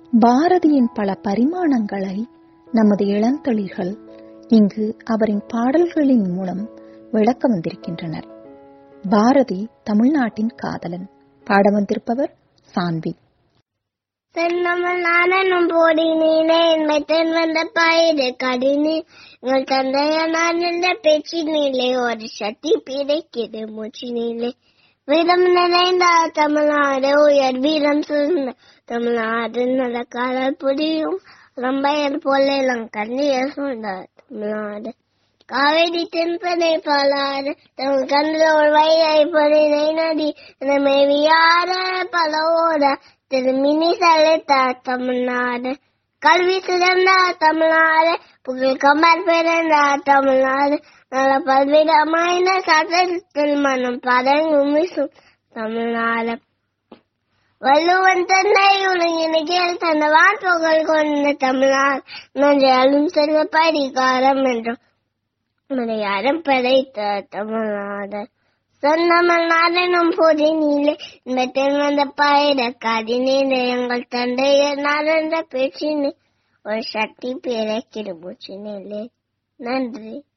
பாரதியின் பல பரிமாணங்களை நமது இளந்தளிர்கள் இங்கு அவரின் பாடல்களின் மூலம் விளக்க வந்திருக்கின்றனர் பாரதி தமிழ்நாட்டின் காதலன் பாட வந்திருப்பவர் சான்வி தென்னமலானும் போடினீனே என்மை தென் வந்த பயிறு கடினே உங்கள் தந்தைய நான் என்ற பேச்சினிலே ஒரு சக்தி பிடைக்கிறது மூச்சினிலே வீரம் நிறைந்த தமிழ்நாடு உயர் வீரம் சிறந்த தமிழ்நாடு நடக்காத புரியும் ரம்பையர் போல இளங்கண்ணியர் சொன்னார் தமிழ்நாடு காவேரி தென்பனை பாலாறு தம் கண்ணில் ஒரு வயலை பொறினை நதி மேவியார பலவோட திருமினி செலுத்த தமிழ்நாடு கல்வி சிறந்த தமிழ்நாடு புகழ் கமர் பிறந்த தமிழ்நாடு நல்ல பல்விதமான சட்டத்தில் மனம் பதங்கும் வீசும் தமிழ்நாடு வள்ளுவன் தன்னை உலகினில் தந்தவான் புகழ் கொண்ட தமிழ்நாடு நன்றாலும் செல்வ பரிகாரம் என்றும் மலையாளம் படைத்த தமிழ்நாடு சொன்னமல்நாடனும் போது நீலே இந்த தென் வந்த பயிர கதினீல எங்கள் தந்தையர் நடந்த பேச்சினு ஒரு சக்தி பிறக்கிற மூச்சினிலே நன்றி